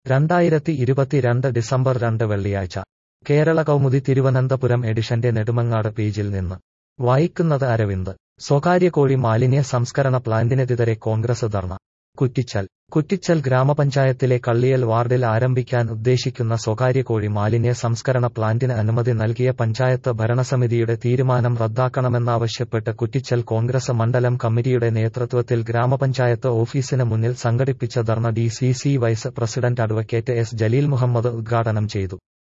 രണ്ടായിരത്തി ഇരുപത്തിരണ്ട് ഡിസംബർ രണ്ട് വെള്ളിയാഴ്ച കേരള കൗമുദി തിരുവനന്തപുരം എഡിഷന്റെ നെടുമങ്ങാട് പേജിൽ നിന്ന് വായിക്കുന്നത് അരവിന്ദ് സ്വകാര്യ കോഴി മാലിന്യ സംസ്കരണ പ്ലാന്റിനെതിരെ കോൺഗ്രസ് ധർണ കുറ്റിച്ചൽ കുറ്റിച്ചൽ ഗ്രാമപഞ്ചായത്തിലെ കള്ളിയൽ വാർഡിൽ ആരംഭിക്കാൻ ഉദ്ദേശിക്കുന്ന സ്വകാര്യ കോഴി മാലിന്യ സംസ്കരണ പ്ലാന്റിന് അനുമതി നൽകിയ പഞ്ചായത്ത് ഭരണസമിതിയുടെ തീരുമാനം റദ്ദാക്കണമെന്നാവശ്യപ്പെട്ട് കുറ്റിച്ചൽ കോൺഗ്രസ് മണ്ഡലം കമ്മിറ്റിയുടെ നേതൃത്വത്തിൽ ഗ്രാമപഞ്ചായത്ത് ഓഫീസിന് മുന്നിൽ സംഘടിപ്പിച്ച dharna D C C vice president advocate S Jaleel Muhammad ഉദ്ഘാടനം ചെയ്തു